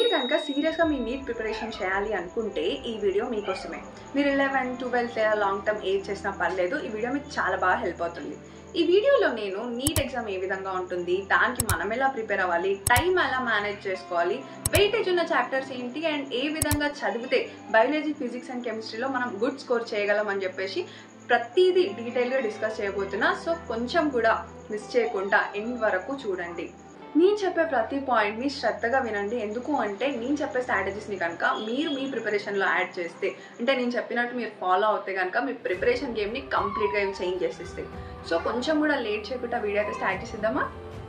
మీరు కనుక సీరియస్గా మీ నీట్ ప్రిపరేషన్ చేయాలి అనుకుంటే ఈ వీడియో మీకోసమే మీరు లెవెన్ ట్వెల్త్ లేదా లాంగ్ టర్మ్ ఏజ్ చేసినా పర్లేదు ఈ వీడియో మీకు చాలా బాగా హెల్ప్ అవుతుంది ఈ వీడియోలో నేను నీట్ ఎగ్జామ్ ఏ విధంగా ఉంటుంది దానికి మనం ఎలా ప్రిపేర్ అవ్వాలి టైం ఎలా మేనేజ్ చేసుకోవాలి వెయిటేజ్ ఉన్న చాప్టర్స్ ఏంటి అండ్ ఏ విధంగా చదివితే బయాలజీ ఫిజిక్స్ అండ్ కెమిస్ట్రీలో మనం గుడ్ స్కోర్ చేయగలం అని చెప్పేసి ప్రతిదీ డీటెయిల్గా డిస్కస్ చేయబోతున్నా సో కొంచెం కూడా మిస్ చేయకుండా ఎండ్ వరకు చూడండి నేను చెప్పే ప్రతి పాయింట్ని శ్రద్ధగా వినండి ఎందుకు అంటే నేను చెప్పే స్ట్రాటజీస్ని కనుక మీరు మీ ప్రిపరేషన్లో యాడ్ చేస్తే అంటే నేను చెప్పినట్టు మీరు ఫాలో అవుతే కనుక మీ ప్రిపరేషన్ గేమ్ని కంప్లీట్గా ఏమి చేంజ్ చేసేస్తాయి సో కొంచెం కూడా లేట్ చేయకుండా వీడియో అయితే స్టార్ట్ చేసిద్దామా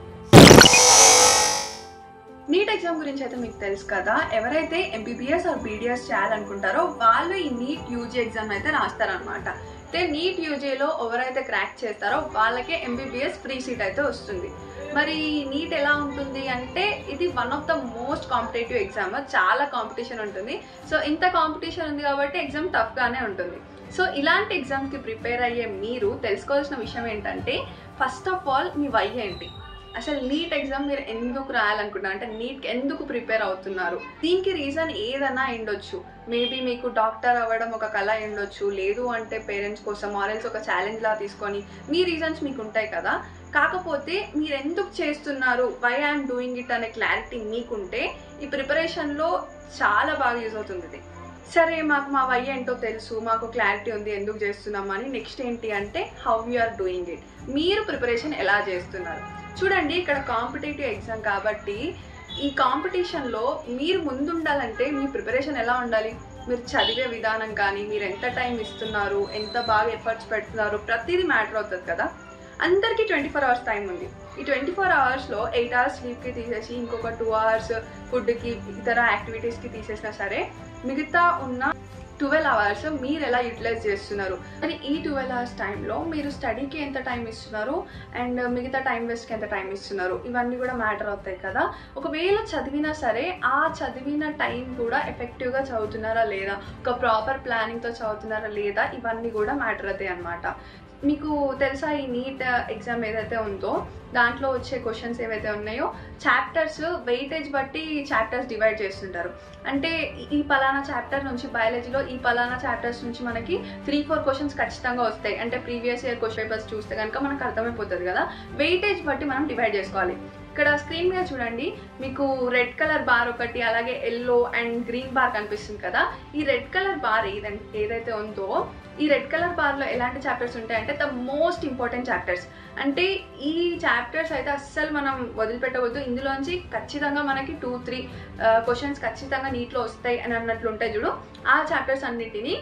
నీట్ ఎగ్జామ్ గురించి అయితే మీకు తెలుసు కదా ఎవరైతే ఎంబీబీఎస్ ఆర్ బీడీఎస్ చేయాలనుకుంటారో వాళ్ళు ఈ నీట్ యూజీ ఎగ్జామ్ అయితే రాస్తారనమాట అయితే నీట్ యూజీలో ఎవరైతే క్రాక్ చేస్తారో వాళ్ళకే ఎంబీబీఎస్ ఫ్రీ సీట్ అయితే వస్తుంది మరి నీట్ ఎలా ఉంటుంది అంటే ఇది one of the most competitive exam చాలా కాంపిటీషన్ ఉంటుంది సో ఇంత కాంపిటీషన్ ఉంది కాబట్టి ఎగ్జామ్ టఫ్గానే ఉంటుంది సో ఇలాంటి ఎగ్జామ్కి ప్రిపేర్ అయ్యే మీరు తెలుసుకోవాల్సిన విషయం ఏంటంటే ఫస్ట్ ఆఫ్ ఆల్ మీ వై ఏంటి అసలు నీట్ ఎగ్జామ్ మీరు ఎందుకు రాయాలనుకుంటున్నారు అంటే నీట్కి ఎందుకు ప్రిపేర్ అవుతున్నారు దీనికి రీజన్ ఏదైనా ఉండొచ్చు మేబీ మీకు డాక్టర్ అవ్వడం ఒక కళ ఉండొచ్చు లేదు అంటే పేరెంట్స్ కోసం ఆరెల్స్ ఒక ఛాలెంజ్ లా తీసుకొని మీ రీజన్స్ మీకు ఉంటాయి కదా కాకపోతే మీరు ఎందుకు చేస్తున్నారు వై ఐఎమ్ డూయింగ్ ఇట్ అనే క్లారిటీ మీకుంటే ఈ ప్రిపరేషన్లో చాలా బాగా యూజ్ అవుతుంది ఇది సరే మాకు మా వై ఏంటో తెలుసు మాకు క్లారిటీ ఉంది ఎందుకు చేస్తున్నాం అని నెక్స్ట్ ఏంటి అంటే how you are doing it మీరు ప్రిపరేషన్ ఎలా చేస్తున్నారు చూడండి ఇక్కడ కాంపిటేటివ్ ఎగ్జామ్ కాబట్టి ఈ కాంపిటీషన్లో మీరు ముందుండాలంటే మీ ప్రిపరేషన్ ఎలా ఉండాలి మీరు చదివే విధానం కానీ మీరు ఎంత టైం ఇస్తున్నారు ఎంత బాగా ఎఫర్ట్స్ పెడుతున్నారు ప్రతిదీ మ్యాటర్ అవుతుంది కదా అందరికీ ట్వంటీ ఫోర్ అవర్స్ టైం ఉంది ఈ ట్వంటీ ఫోర్ అవర్స్లో ఎయిట్ అవర్స్ స్లీప్కి తీసేసి ఇంకొక టూ అవర్స్ ఫుడ్కి ఇతర యాక్టివిటీస్కి తీసేసినా సరే మిగతా ఉన్న ట్వెల్వ్ అవర్స్ మీరు ఎలా యూటిలైజ్ చేస్తున్నారు మరి ఈ ట్వెల్వ్ అవర్స్ టైంలో మీరు స్టడీకి ఎంత టైం ఇస్తున్నారు అండ్ మిగతా టైం వేస్ట్కి ఎంత టైం ఇస్తున్నారు ఇవన్నీ కూడా మ్యాటర్ అవుతాయి కదా ఒకవేళ చదివినా సరే ఆ చదివిన టైం కూడా ఎఫెక్టివ్గా చదువుతున్నారా లేదా ఒక ప్రాపర్ ప్లానింగ్తో చదువుతున్నారా లేదా ఇవన్నీ కూడా మ్యాటర్ అవుతాయి అనమాట మీకు తెలుసా ఈ నీట్ ఎగ్జామ్ ఏదైతే ఉందో దాంట్లో వచ్చే క్వశ్చన్స్ ఏవైతే ఉన్నాయో చాప్టర్స్ వెయిటేజ్ బట్టి చాప్టర్స్ డివైడ్ చేస్తుంటారు అంటే ఈ పలానా చాప్టర్ నుంచి బయాలజీలో ఈ పలానా చాప్టర్స్ నుంచి మనకి త్రీ ఫోర్ క్వశ్చన్స్ ఖచ్చితంగా వస్తాయి అంటే ప్రీవియస్ ఇయర్ క్వశ్చన్ పేపర్స్ చూస్తే కనుక మనకు అర్థమైపోతుంది కదా వెయిటేజ్ బట్టి మనం డివైడ్ చేసుకోవాలి ఇక్కడ స్క్రీన్ మీద చూడండి మీకు రెడ్ కలర్ బార్ ఒకటి అలాగే ఎల్లో అండ్ గ్రీన్ బార్ కనిపిస్తుంది కదా ఈ రెడ్ కలర్ బార్ ఏదంటే ఏదైతే ఉందో ఈ రెడ్ కలర్ బార్లో ఎలాంటి చాప్టర్స్ ఉంటాయంటే ద మోస్ట్ ఇంపార్టెంట్ చాప్టర్స్ అంటే ఈ చాప్టర్స్ అయితే అస్సలు మనం వదిలిపెట్టవద్దు ఇందులోంచి ఖచ్చితంగా మనకి టూ త్రీ క్వశ్చన్స్ ఖచ్చితంగా నీట్లో వస్తాయి అని అన్నట్లు ఉంటాయి చూడు ఆ చాప్టర్స్ అన్నిటిని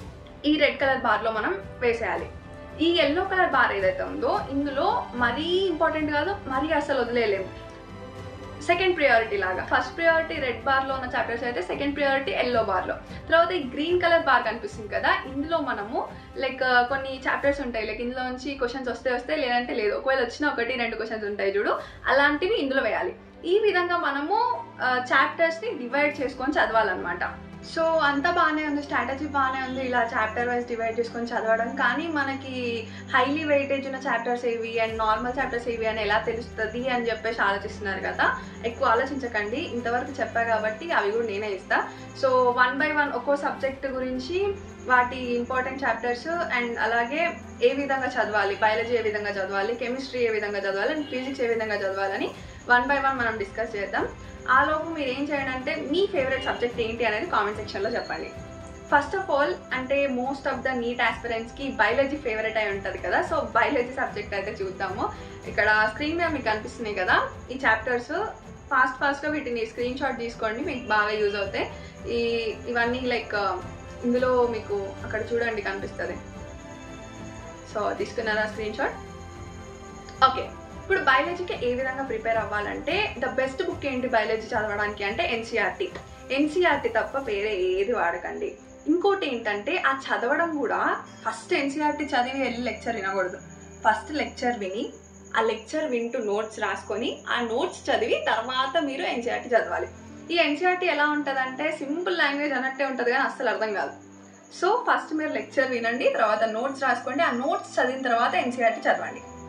ఈ రెడ్ కలర్ బార్లో మనం వేసేయాలి ఈ ఎల్లో కలర్ బార్ ఏదైతే ఉందో ఇందులో మరీ ఇంపార్టెంట్ కాదు మరీ అసలు వదిలేయలేము సెకండ్ ప్రియారిటీ లాగా ఫస్ట్ ప్రియారిటీ రెడ్ బార్లో ఉన్న చాప్టర్స్ అయితే సెకండ్ ప్రియారిటీ ఎల్లో బార్లో తర్వాత ఈ గ్రీన్ కలర్ బార్ కనిపిస్తుంది కదా ఇందులో మనము లైక్ కొన్ని చాప్టర్స్ ఉంటాయి లైక్ ఇందులో నుంచి క్వశ్చన్స్ వస్తే వస్తే లేదంటే లేదు ఒకవేళ వచ్చిన ఒకటి రెండు క్వశ్చన్స్ ఉంటాయి చూడు అలాంటివి ఇందులో వేయాలి ఈ విధంగా మనము చాప్టర్స్ని డివైడ్ చేసుకొని చదవాలన్నమాట సో అంతా బాగానే ఉంది స్ట్రాటజీ బాగానే ఉంది ఇలా చాప్టర్ వైజ్ డివైడ్ చేసుకొని చదవడం కానీ మనకి హైలీ వెయిటేజ్ ఉన్న చాప్టర్స్ ఏవి అండ్ నార్మల్ చాప్టర్స్ ఏవి అని ఎలా తెలుస్తుంది అని చెప్పేసి ఆలోచిస్తున్నారు కదా ఎక్కువ ఆలోచించకండి ఇంతవరకు చెప్పా కాబట్టి అవి కూడా నేనే ఇస్తా సో వన్ బై వన్ ఒక్కో సబ్జెక్ట్ గురించి వాటి ఇంపార్టెంట్ చాప్టర్స్ అండ్ అలాగే ఏ విధంగా చదవాలి బయాలజీ ఏ విధంగా చదవాలి కెమిస్ట్రీ ఏ విధంగా చదవాలి అండ్ ఫిజిక్స్ ఏ విధంగా చదవాలని వన్ బై వన్ మనం డిస్కస్ చేద్దాం ఆ లోపు మీరు ఏం చేయండి అంటే మీ ఫేవరెట్ సబ్జెక్ట్ ఏంటి అనేది కామెంట్ సెక్షన్లో చెప్పండి ఫస్ట్ ఆఫ్ ఆల్ అంటే మోస్ట్ ఆఫ్ ద నీట్ ఆస్పిరెంట్స్కి బయాలజీ ఫేవరెట్ అయి ఉంటుంది కదా సో బయాలజీ సబ్జెక్ట్ అయితే చూద్దాము ఇక్కడ స్క్రీన్ మీద మీకు కనిపిస్తున్నాయి కదా ఈ చాప్టర్స్ ఫాస్ట్ ఫాస్ట్గా వీటిని స్క్రీన్ షాట్ తీసుకోండి మీకు బాగా యూజ్ అవుతాయి ఈ ఇవన్నీ లైక్ ఇందులో మీకు అక్కడ చూడండి కనిపిస్తుంది సో తీసుకున్నారా స్క్రీన్ షాట్ ఓకే ఇప్పుడు బయాలజీకి ఏ విధంగా ప్రిపేర్ అవ్వాలంటే ద బెస్ట్ బుక్ ఏంటి బయాలజీ చదవడానికి అంటే ఎన్సీఆర్టీ ఎన్సీఆర్టీ తప్ప వేరే ఏది వాడకండి ఇంకోటి ఏంటంటే ఆ చదవడం కూడా ఫస్ట్ ఎన్సీఆర్టీ చదివి వెళ్ళి లెక్చర్ వినకూడదు ఫస్ట్ లెక్చర్ విని ఆ లెక్చర్ వింటూ నోట్స్ రాసుకొని ఆ నోట్స్ చదివి తర్వాత మీరు ఎన్సీఆర్టీ చదవాలి ఈ ఎన్సీఆర్టీ ఎలా ఉంటుందంటే సింపుల్ లాంగ్వేజ్ అన్నట్టే ఉంటుంది కానీ అస్సలు అర్థం కాదు సో ఫస్ట్ మీరు లెక్చర్ వినండి తర్వాత నోట్స్ రాసుకోండి ఆ నోట్స్ చదివిన తర్వాత ఎన్సీఆర్టీ చదవండి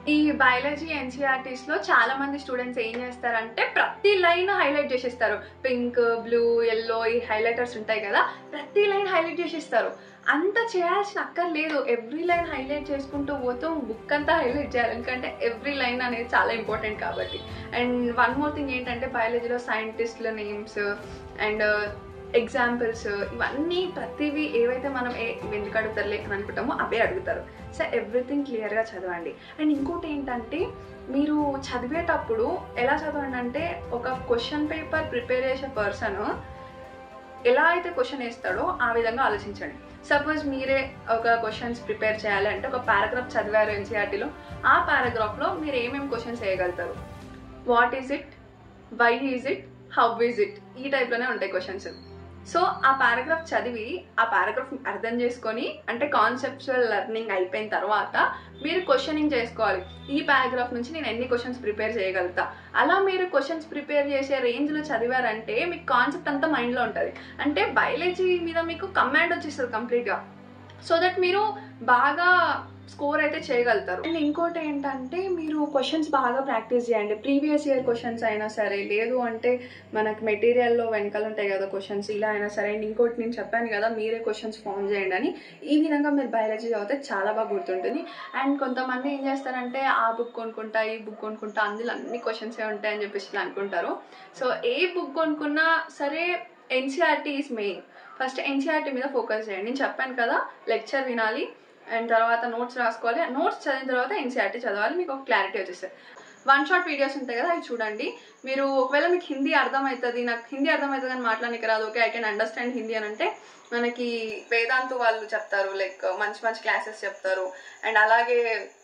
ఈ బయాలజీ ఎన్సీఆర్టీస్ లో చాలా మంది స్టూడెంట్స్ ఏం చేస్తారంటే ప్రతి లైన్ హైలైట్ చేసేస్తారు పింక్ బ్లూ ఎల్లో ఈ హైలైటర్స్ ఉంటాయి కదా ప్రతి లైన్ హైలైట్ చేసేస్తారు అంత చేయాల్సిన అక్కర్లేదు ఎవ్రీ లైన్ హైలైట్ చేసుకుంటూ పోతూ బుక్ అంతా హైలైట్ చేయాలి ఎందుకంటే ఎవ్రీ లైన్ అనేది చాలా ఇంపార్టెంట్ కాబట్టి అండ్ వన్ మోర్ థింగ్ ఏంటంటే బయాలజీలో సైంటిస్ట్ల నేమ్స్ అండ్ ఎగ్జాంపుల్స్ ఇవన్నీ ప్రతివి ఏవైతే మనం ఏ ఎందుకు అడుగుతారులే అని అనుకుంటామో అవే అడుగుతారు సో ఎవ్రీథింగ్ క్లియర్గా చదవండి అండ్ ఇంకోటి ఏంటంటే మీరు చదివేటప్పుడు ఎలా చదవండి అంటే ఒక క్వశ్చన్ పేపర్ ప్రిపేర్ చేసే పర్సన్ ఎలా అయితే క్వశ్చన్ వేస్తాడో ఆ విధంగా ఆలోచించండి సపోజ్ మీరే ఒక క్వశ్చన్స్ ప్రిపేర్ చేయాలి అంటే ఒక పారాగ్రాఫ్ చదివారు ఎన్సీఆర్టీలో ఆ పారాగ్రాఫ్లో మీరు ఏమేమి క్వశ్చన్స్ వేయగలుగుతారు what is it why is it how is it ఈ టైప్లోనే ఉంటాయి క్వశ్చన్స్ సో ఆ పారాగ్రాఫ్ చదివి ఆ పారాగ్రాఫ్ అర్థం చేసుకొని అంటే కాన్సెప్చువల్ లెర్నింగ్ అయిపోయిన తర్వాత మీరు క్వశ్చనింగ్ చేసుకోవాలి ఈ పారాగ్రాఫ్ నుంచి నేను ఎన్ని క్వశ్చన్స్ ప్రిపేర్ చేయగలుగుతా అలా మీరు క్వశ్చన్స్ ప్రిపేర్ చేసే రేంజ్లో చదివారంటే మీకు కాన్సెప్ట్ అంతా మైండ్లో ఉంటుంది అంటే బయాలజీ మీద మీకు కమాండ్ వచ్చేస్తుంది కంప్లీట్గా సో దట్ మీరు బాగా స్కోర్ అయితే చేయగలుగుతారు అండ్ ఇంకోటి ఏంటంటే మీరు క్వశ్చన్స్ బాగా ప్రాక్టీస్ చేయండి ప్రీవియస్ ఇయర్ క్వశ్చన్స్ అయినా సరే లేదు అంటే మనకి మెటీరియల్లో వెనకాల ఉంటాయి కదా క్వశ్చన్స్ ఇలా అయినా సరే అండ్ ఇంకోటి నేను చెప్పాను కదా మీరే క్వశ్చన్స్ ఫామ్ చేయండి అని ఈ విధంగా మీరు బయాలజీ చదివితే చాలా బాగా గుర్తుంటుంది అండ్ కొంతమంది ఏం చేస్తారంటే ఆ బుక్ కొనుక్కుంటా ఈ బుక్ కొనుక్కుంటా అందులో అన్ని క్వశ్చన్స్ ఉంటాయని చెప్పేసి ఇలా అనుకుంటారు సో ఏ బుక్ కొనుక్కున్నా సరే NCERT is main first NCERT మీద ఫోకస్ చేయండి నేను చెప్పాను కదా లెక్చర్ వినాలి అండ్ తర్వాత నోట్స్ రాసుకోవాలి నోట్స్ చదివిన తర్వాత ఎన్సీఆర్టీ చదవాలి మీకు ఒక క్లారిటీ వచ్చేస్తుంది వన్ షాట్ వీడియోస్ ఉంటాయి కదా అవి చూడండి మీరు ఒకవేళ మీకు హిందీ అర్థమవుతుంది నాకు హిందీ అర్థమవుతుంది అని మాట్లాడడానికి రాదు okay I can understand Hindi అని అంటే మనకి వేదాంతు వాళ్ళు చెప్తారు లైక్ మంచి మంచి క్లాసెస్ చెప్తారు అండ్ అలాగే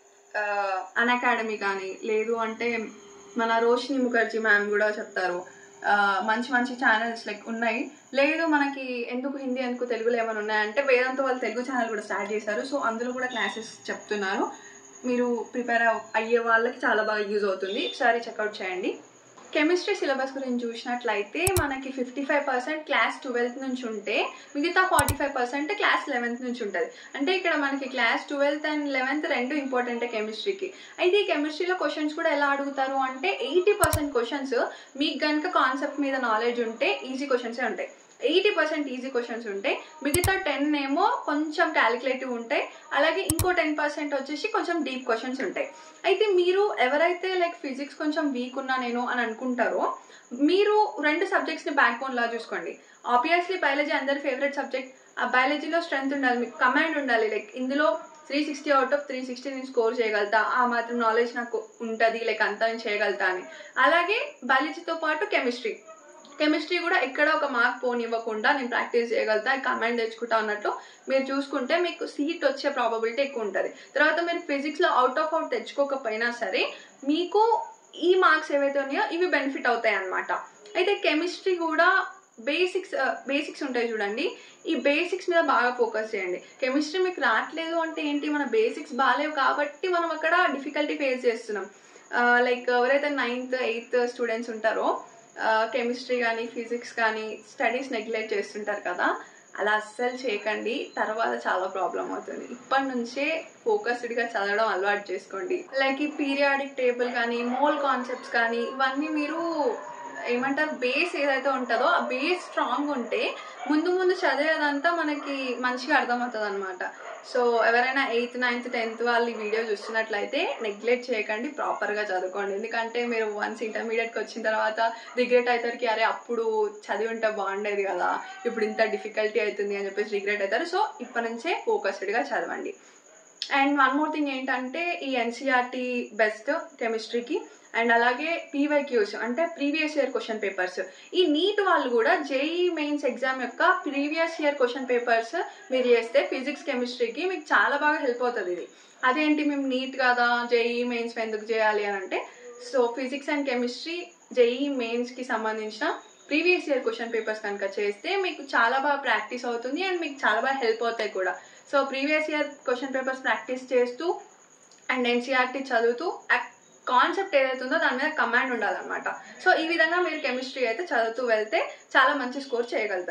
అన్ అకాడమీ కానీ లేదు అంటే మన రోషిని ముఖర్జీ మ్యామ్ కూడా చెప్తారు ఆ, మంచి మంచి ఛానల్స్ లైక్ ఉన్నాయి లేదు మనకి ఎందుకు హిందీ ఎందుకు తెలుగులో ఏమైనా ఉన్నాయంటే వేదాంతో వాళ్ళు తెలుగు ఛానల్ కూడా స్టార్ట్ చేశారు సో అందులో కూడా క్లాసెస్ చెప్తున్నారు మీరు ప్రిపేర్ అయ్యే వాళ్ళకి చాలా బాగా యూజ్ అవుతుంది ఒకసారి చెక్అవుట్ చేయండి కెమిస్ట్రీ సిలబస్ గురించి చూసినట్లయితే మనకి fifty five percent class twelfth నుంచి ఉంటే మిగతా forty five percent class eleventh నుంచి ఉంటుంది అంటే ఇక్కడ మనకి క్లాస్ ట్వెల్త్ అండ్ లెవెన్త్ రెండు ఇంపార్టెంటే కెమిస్ట్రీకి అయితే ఈ కెమిస్ట్రీలో క్వశ్చన్స్ కూడా ఎలా అడుగుతారు అంటే ఎయిటీ పర్సెంట్ క్వశ్చన్స్ మీకు కనుక కాన్సెప్ట్ మీద నాలెడ్జ్ ఉంటే ఈజీ క్వశ్చన్సే ఉంటాయి ఎయిటీ పర్సెంట్ ఈజీ క్వశ్చన్స్ ఉంటాయి మిగతా టెన్ ఏమో కొంచెం క్యాలిక్యులేటివ్ ఉంటాయి అలాగే ఇంకో టెన్ పర్సెంట్ వచ్చేసి కొంచెం డీప్ క్వశ్చన్స్ ఉంటాయి అయితే మీరు ఎవరైతే లైక్ ఫిజిక్స్ కొంచెం వీక్ ఉన్నా నేను అని అనుకుంటారో మీరు రెండు సబ్జెక్ట్స్ని బ్యాక్ బోన్ లా చూసుకోండి ఆబ్వియస్లీ బయాలజీ అందరి ఫేవరెట్ సబ్జెక్ట్ ఆ బయాలజీలో స్ట్రెంగ్త్ ఉండాలి మీకు కమాండ్ ఉండాలి లైక్ ఇందులో three sixty out of three sixty నేను స్కోర్ చేయగలుగుతా ఆ మాత్రం నాలెడ్జ్ నాకు ఉంటుంది లైక్ అంతా నేను చేయగలుగుతా అని అలాగే బయాలజీతో పాటు కెమిస్ట్రీ కెమిస్ట్రీ కూడా ఎక్కడ ఒక మార్క్ పోనివ్వకుండా నేను ప్రాక్టీస్ చేయగలుగుతా కమాండ్ తెచ్చుకుంటా అన్నట్టు మీరు చూసుకుంటే మీకు సీట్ వచ్చే ప్రాబబిలిటీ ఎక్కువ ఉంటుంది తర్వాత మీరు ఫిజిక్స్లో అవుట్ ఆఫ్ అవుట్ తెచ్చుకోకపోయినా సరే మీకు ఈ మార్క్స్ ఏవైతే ఉన్నాయో ఇవి బెనిఫిట్ అవుతాయి అన్నమాట అయితే కెమిస్ట్రీ కూడా బేసిక్స్ బేసిక్స్ ఉంటాయి చూడండి ఈ బేసిక్స్ మీద బాగా ఫోకస్ చేయండి కెమిస్ట్రీ మీకు రావట్లేదు అంటే ఏంటి మన బేసిక్స్ బాగాలేవు కాబట్టి మనం అక్కడ డిఫికల్టీ ఫేస్ చేస్తున్నాం లైక్ ఎవరైతే నైన్త్ ఎయిత్ స్టూడెంట్స్ ఉంటారో కెమిస్ట్రీ కానీ ఫిజిక్స్ కానీ స్టడీస్ నెగ్లెక్ట్ చేస్తుంటారు కదా అలా అస్సలు చేయకండి తర్వాత చాలా ప్రాబ్లం అవుతుంది ఇప్పటి నుంచే ఫోకస్డ్గా చదవడం అలవాటు చేసుకోండి లైక్ ఈ పీరియాడిక్ టేబుల్ కానీ మోల్ కాన్సెప్ట్స్ కానీ ఇవన్నీ మీరు ఏమంటారు బేస్ ఏదైతే ఉంటుందో ఆ బేస్ స్ట్రాంగ్ ఉంటే ముందు ముందు చదివేదంతా మనకి మంచిగా అర్థమవుతుంది అనమాట సో ఎవరైనా ఎయిత్ నైన్త్ టెన్త్ వాళ్ళు ఈ వీడియో చూస్తున్నట్లయితే నెగ్లెక్ట్ చేయకండి ప్రాపర్గా చదువుకోండి ఎందుకంటే మీరు వన్స్ ఇంటర్మీడియట్కి వచ్చిన తర్వాత రిగ్రెట్ అవుతారు అరే అప్పుడు చదివి ఉంటే బాగుండేది కదా ఇప్పుడు ఇంత డిఫికల్టీ అవుతుంది అని చెప్పేసి రిగ్రెట్ అవుతారు సో ఇప్పటి నుంచే ఫోకస్డ్గా చదవండి అండ్ వన్ మోర్ థింగ్ ఏంటంటే ఈ ఎన్సీఆర్టీ బెస్ట్ కెమిస్ట్రీకి అండ్ అలాగే పీవైక్యూస్ అంటే ప్రీవియస్ ఇయర్ క్వశ్చన్ పేపర్స్ ఈ నీట్ వాళ్ళు కూడా జేఈ మెయిన్స్ ఎగ్జామ్ యొక్క ప్రీవియస్ ఇయర్ క్వశ్చన్ పేపర్స్ మీరు చేస్తే ఫిజిక్స్ కెమిస్ట్రీకి మీకు చాలా బాగా హెల్ప్ అవుతుంది ఇది అదేంటి మేము నీట్ కదా జేఈ మెయిన్స్ ఎందుకు చేయాలి అని అంటే so physics and chemistry JEE మెయిన్స్కి సంబంధించిన ప్రీవియస్ ఇయర్ క్వశ్చన్ పేపర్స్ కనుక చేస్తే మీకు చాలా బాగా ప్రాక్టీస్ అవుతుంది అండ్ మీకు చాలా బాగా హెల్ప్ అవుతాయి కూడా so previous year question papers practice చేస్తూ అండ్ ఎన్సీఆర్టీ చదువుతూ కాన్సెప్ట్ ఏదైతే ఉందో దాని మీద కమాండ్ ఉండాలన్నమాట సో ఈ విధంగా మీరు కెమిస్ట్రీ అయితే చదువుతూ వెళ్తే చాలా మంచి స్కోర్ చేయగలుగుతారు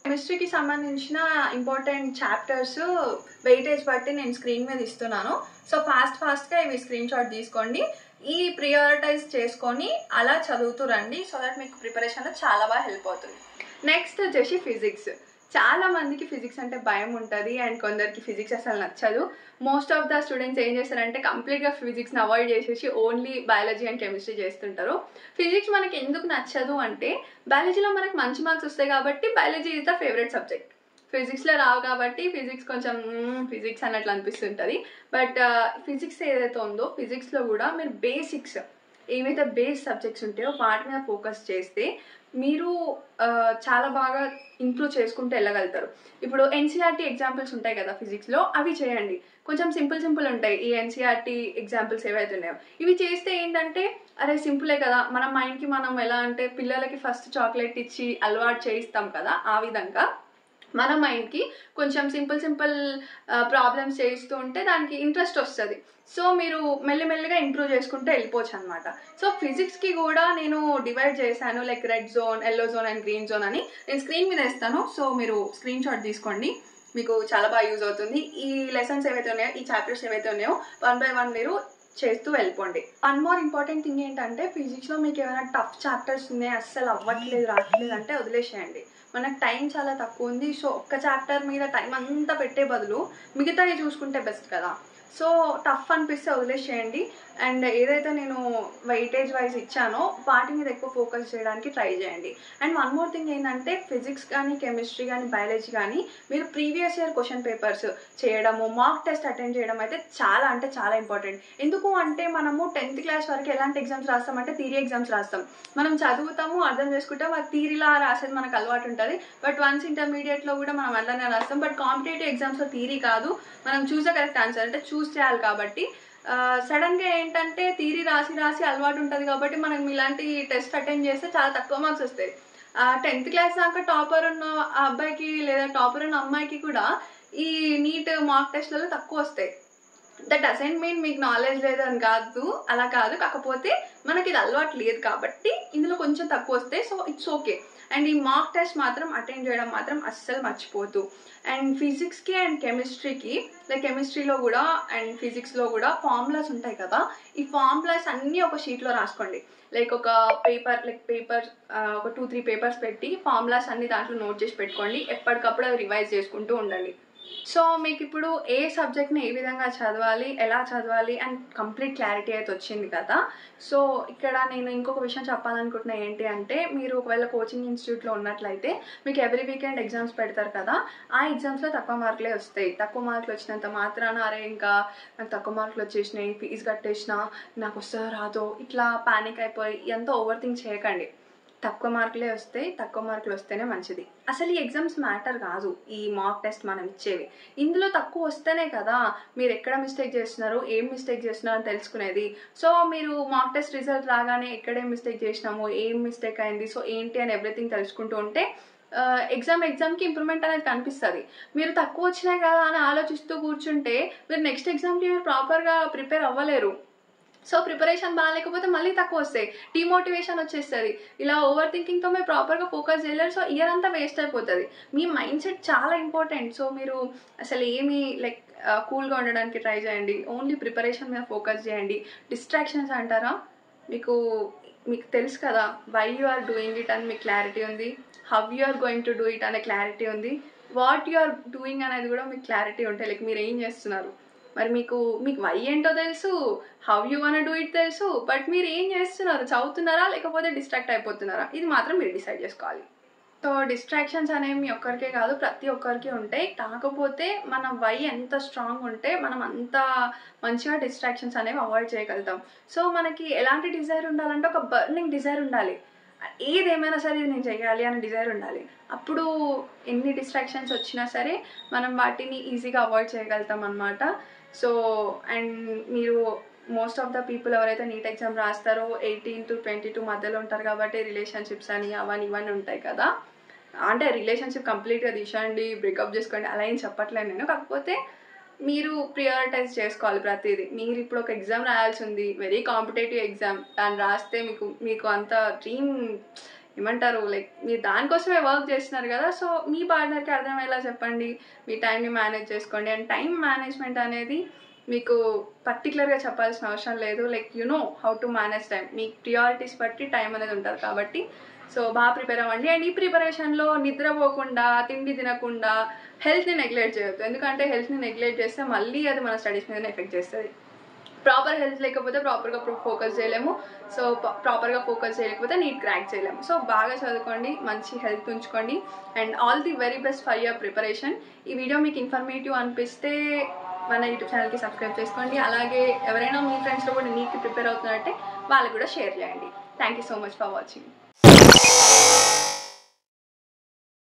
కెమిస్ట్రీకి సంబంధించిన ఇంపార్టెంట్ చాప్టర్స్ వెయిటేజ్ బట్టి నేను స్క్రీన్ మీద ఇస్తున్నాను సో ఫాస్ట్ ఫాస్ట్గా ఇవి స్క్రీన్ షాట్ తీసుకోండి ఈ ప్రియారిటైజ్ చేసుకొని అలా చదువుతూ రండి సో దట్ మీకు ప్రిపరేషన్లో చాలా బాగా హెల్ప్ అవుతుంది నెక్స్ట్ వచ్చేసి ఫిజిక్స్ చాలా మందికి ఫిజిక్స్ అంటే భయం ఉంటుంది అండ్ కొందరికి ఫిజిక్స్ అసలు నచ్చదు మోస్ట్ ఆఫ్ ద స్టూడెంట్స్ ఏం చేస్తారంటే కంప్లీట్గా ఫిజిక్స్ని అవాయిడ్ చేసేసి ఓన్లీ బయాలజీ అండ్ కెమిస్ట్రీ చేస్తుంటారు ఫిజిక్స్ మనకి ఎందుకు నచ్చదు అంటే బయాలజీలో మనకి మంచి మార్క్స్ వస్తాయి కాబట్టి biology is the favourite subject ఫిజిక్స్లో రావు కాబట్టి ఫిజిక్స్ కొంచెం ఫిజిక్స్ అన్నట్లు అనిపిస్తుంటుంది బట్ ఫిజిక్స్ ఏదైతే ఉందో ఫిజిక్స్లో కూడా మీరు బేసిక్స్ ఏవైతే బేస్ సబ్జెక్ట్స్ ఉంటాయో వాటి మీద ఫోకస్ చేస్తే మీరు ఆ, చాలా బాగా ఇంప్రూవ్ చేసుకుంటూ వెళ్ళగలుగుతారు ఇప్పుడు ఎన్సీఆర్టీ ఎగ్జాంపుల్స్ ఉంటాయి కదా ఫిజిక్స్లో అవి చేయండి కొంచెం సింపుల్ సింపుల్ ఉంటాయి ఈ ఎన్సీఆర్టీ ఎగ్జాంపుల్స్ ఏవైతే ఉన్నాయో ఇవి చేస్తే ఏంటంటే అరే సింపులే కదా మన మైండ్కి మనం ఎలా అంటే పిల్లలకి ఫస్ట్ చాక్లెట్ ఇచ్చి అలవాటు చేయిస్తాం కదా ఆ విధంగా మన మైండ్కి కొంచెం సింపుల్ సింపుల్ ప్రాబ్లమ్స్ చేస్తూ ఉంటే దానికి ఇంట్రెస్ట్ వస్తుంది సో మీరు మెల్లిమెల్లిగా ఇంప్రూవ్ చేసుకుంటూ వెళ్ళిపోవచ్చు అనమాట సో ఫిజిక్స్కి కూడా నేను డివైడ్ చేశాను like red zone yellow zone and green zone అని నేను స్క్రీన్ మీద ఇస్తాను సో మీరు స్క్రీన్ షాట్ తీసుకోండి మీకు చాలా బాగా యూజ్ అవుతుంది ఈ లెసన్స్ ఏవైతే ఉన్నాయో ఈ చాప్టర్స్ ఏవైతే ఉన్నాయో వన్ బై వన్ మీరు చేస్తూ వెళ్ళిపోండి వన్ మోర్ ఇంపార్టెంట్ థింగ్ ఏంటంటే ఫిజిక్స్లో మీకు ఏమైనా టఫ్ చాప్టర్స్ ఉన్నాయి అస్సలు అవ్వట్లేదు రావట్లేదు అంటే వదిలేసేయండి మనకు టైం చాలా తక్కువ ఉంది సో ఒక్క చాప్టర్ మీద టైం అంతా పెట్టే బదులు మిగతావి చూసుకుంటే బెస్ట్ కదా సో టఫ్ అనిపిస్తే వదిలేసేయండి అండ్ ఏదైతే నేను వెయిటేజ్ వైజ్ ఇచ్చానో వాటి మీద ఎక్కువ ఫోకస్ చేయడానికి ట్రై చేయండి అండ్ వన్ మోర్ థింగ్ ఏంటంటే ఫిజిక్స్ కానీ కెమిస్ట్రీ కానీ బయాలజీ కానీ మీరు ప్రీవియస్ ఇయర్ క్వశ్చన్ పేపర్స్ చేయడము మాక్ టెస్ట్ అటెండ్ చేయడం అయితే చాలా అంటే చాలా ఇంపార్టెంట్ ఎందుకు అంటే మనము టెన్త్ క్లాస్ వరకు ఎలాంటి ఎగ్జామ్స్ రాస్తామంటే థీరీ ఎగ్జామ్స్ రాస్తాం మనం చదువుతాము అర్థం చేసుకుంటాం ఆ థీరీలా రాసేది మనకు అలవాటు ఉంటుంది బట్ వన్స్ ఇంటర్మీడియట్లో కూడా మనం అట్లానే రాస్తాం బట్ కాంపిటేటివ్ ఎగ్జామ్స్లో థీరీ కాదు మనం చూసే కరెక్ట్ ఆన్సర్ అంటే చూస్ చేయాలి కాబట్టి సడన్గా ఏంటంటే థీరీ రాసి రాసి అలవాటు ఉంటుంది కాబట్టి మనం ఇలాంటి టెస్ట్ అటెండ్ చేస్తే చాలా తక్కువ మార్క్స్ వస్తాయి టెన్త్ క్లాస్ దాకా టాపర్ ఉన్న ఆ అబ్బాయికి లేదా టాపర్ ఉన్న అమ్మాయికి కూడా ఈ నీట్ మార్క్ టెస్ట్లలో తక్కువ వస్తాయి దట్ డజంట్ మీన్ మీకు నాలెడ్జ్ లేదని కాదు అలా కాదు కాకపోతే మనకి ఇది అలవాటు లేదు కాబట్టి ఇందులో కొంచెం తక్కువ వస్తాయి సో ఇట్స్ ఓకే అండ్ ఈ మార్క్ టెస్ట్ మాత్రం అటెండ్ చేయడం మాత్రం అస్సలు మర్చిపోతూ అండ్ ఫిజిక్స్కి అండ్ కెమిస్ట్రీకి లైక్ కెమిస్ట్రీలో కూడా అండ్ ఫిజిక్స్లో కూడా ఫార్ములాస్ ఉంటాయి కదా ఈ ఫార్ములాస్ అన్నీ ఒక షీట్లో రాసుకోండి లైక్ ఒక పేపర్ లైక్ పేపర్ ఒక టూ త్రీ పేపర్స్ పెట్టి ఫార్ములాస్ అన్ని దాంట్లో నోట్ చేసి పెట్టుకోండి ఎప్పటికప్పుడు అవి రివైజ్ చేసుకుంటూ ఉండండి సో మీకు ఇప్పుడు ఏ సబ్జెక్ట్ని ఏ విధంగా చదవాలి ఎలా చదవాలి అండ్ కంప్లీట్ క్లారిటీ అయితే వచ్చింది కదా సో ఇక్కడ నేను ఇంకొక విషయం చెప్పాలనుకుంటున్నా ఏంటి అంటే మీరు ఒకవేళ కోచింగ్ ఇన్స్టిట్యూట్లో ఉన్నట్లయితే మీకు ఎవ్రీ వీకెండ్ ఎగ్జామ్స్ పెడతారు కదా ఆ ఎగ్జామ్స్లో తక్కువ మార్కులే వస్తాయి తక్కువ మార్కులు వచ్చినంత మాత్రాన అరే ఇంకా నాకు తక్కువ మార్కులు వచ్చేసినాయి ఫీజు కట్టేసిన నాకు వస్తుందో రాదో ఇట్లా పానిక్ అయిపోయి ఎంతో ఓవర్ థింక్ చేయకండి తక్కువ మార్కులే వస్తాయి తక్కువ మార్కులు వస్తేనే మంచిది అసలు ఈ ఎగ్జామ్స్ మ్యాటర్ కాదు ఈ మాక్ టెస్ట్ మనం ఇచ్చేవి ఇందులో తక్కువ వస్తేనే కదా మీరు ఎక్కడ మిస్టేక్ చేస్తున్నారు ఏం మిస్టేక్ చేస్తున్నారు అని తెలుసుకునేది సో మీరు మాక్ టెస్ట్ రిజల్ట్ రాగానే ఎక్కడేం మిస్టేక్ చేసినాము ఏం మిస్టేక్ అయింది సో ఏంటి అని ఎవ్రీథింగ్ తెలుసుకుంటూ ఉంటే ఎగ్జామ్ ఎగ్జామ్కి ఇంప్రూవ్మెంట్ అనేది కనిపిస్తుంది మీరు తక్కువ వచ్చినాయి కదా అని ఆలోచిస్తూ కూర్చుంటే మీరు నెక్స్ట్ ఎగ్జామ్కి మీరు ప్రాపర్గా ప్రిపేర్ అవ్వలేరు సో ప్రిపరేషన్ బాగాలేకపోతే మళ్ళీ తక్కువ వస్తాయి డిమోటివేషన్ వచ్చేస్తుంది ఇలా ఓవర్ థింకింగ్తో మీరు ప్రాపర్గా ఫోకస్ చేయలేరు సో ఇయర్ అంతా వేస్ట్ అయిపోతుంది మీ మైండ్ సెట్ చాలా ఇంపార్టెంట్ సో మీరు అసలు ఏమి లైక్ కూల్గా ఉండడానికి ట్రై చేయండి ఓన్లీ ప్రిపరేషన్ మీద ఫోకస్ చేయండి డిస్ట్రాక్షన్స్ అంటారా మీకు మీకు తెలుసు కదా why you are doing it అని మీకు క్లారిటీ ఉంది how you are going to do it అనే క్లారిటీ ఉంది వాట్ యు ఆర్ డూయింగ్ అనేది కూడా మీకు క్లారిటీ ఉంటాయి లైక్ మీరు ఏం చేస్తున్నారు మరి మీకు మీకు వై ఏంటో తెలుసు how you want do it తెలుసు బట్ మీరు ఏం చేస్తున్నారు చదువుతున్నారా లేకపోతే డిస్ట్రాక్ట్ అయిపోతున్నారా ఇది మాత్రం మీరు డిసైడ్ చేసుకోవాలి సో డిస్ట్రాక్షన్స్ అనేవి మీ ఒక్కరికే కాదు ప్రతి ఒక్కరికి ఉంటాయి కాకపోతే మన వై ఎంత స్ట్రాంగ్ ఉంటే మనం అంత మంచిగా డిస్ట్రాక్షన్స్ అనేవి అవాయిడ్ చేయగలుగుతాం సో మనకి ఎలాంటి డిజైర్ ఉండాలంటే ఒక బర్నింగ్ డిజైర్ ఉండాలి ఏదేమైనా సరే ఇది నేను చేయాలి అనే డిజైర్ ఉండాలి అప్పుడు ఎన్ని డిస్ట్రాక్షన్స్ వచ్చినా సరే మనం వాటిని ఈజీగా అవాయిడ్ చేయగలుగుతాం అనమాట సో అండ్ మీరు మోస్ట్ ఆఫ్ ద పీపుల్ ఎవరైతే నీట్ ఎగ్జామ్ రాస్తారో ఎయిటీన్ టు ట్వంటీ టూ మధ్యలో ఉంటారు కాబట్టి రిలేషన్షిప్స్ అని అవన్నీ ఇవన్నీ ఉంటాయి కదా అంటే రిలేషన్షిప్ కంప్లీట్గా తీసేయండి బ్రేకప్ చేసుకోండి అలా ఏం చెప్పట్లేదు నేను కాకపోతే మీరు ప్రియారిటైజ్ చేసుకోవాలి ప్రతిదీ మీరు ఇప్పుడు ఒక ఎగ్జామ్ రాయాల్సి ఉంది వెరీ కాంపిటేటివ్ ఎగ్జామ్ దాన్ని రాస్తే మీకు మీకు అంత డ్రీమ్ ఏమంటారు లైక్ మీరు దానికోసమే వర్క్ చేస్తున్నారు కదా సో మీ పార్ట్నర్కి అర్థమయ్యేలా చెప్పండి మీ టైంని మేనేజ్ చేసుకోండి అండ్ టైం మేనేజ్మెంట్ అనేది మీకు పర్టికులర్గా చెప్పాల్సిన అవసరం లేదు like you know how to manage time మీ ప్రియారిటీస్ బట్టి టైం అనేది ఉంటుంది కాబట్టి సో బాగా ప్రిపేర్ అవ్వండి అండ్ ఈ ప్రిపరేషన్లో నిద్రపోకుండా తిండి తినకుండా హెల్త్ని నెగ్లెక్ట్ చేయొద్దు ఎందుకంటే హెల్త్ని నెగ్లెక్ట్ చేస్తే మళ్ళీ అది మన స్టడీస్ మీద ఎఫెక్ట్ చేస్తుంది ప్రాపర్ హెల్త్ లేకపోతే ప్రాపర్గా ఫోకస్ చేయలేము సో ప్రాపర్గా ఫోకస్ చేయలేకపోతే నీట్ క్రాక్ చేయలేము సో బాగా చదువుకోండి మంచి హెల్త్ ఉంచుకోండి and all the very best for your preparation ఈ వీడియో మీకు ఇన్ఫర్మేటివ్ అనిపిస్తే మన యూట్యూబ్ ఛానల్కి సబ్స్క్రైబ్ చేసుకోండి అలాగే ఎవరైనా మీ ఫ్రెండ్స్లో కూడా నీట్కి ప్రిపేర్ అవుతున్నట్టే వాళ్ళకి కూడా షేర్ చేయండి thank you so much for watching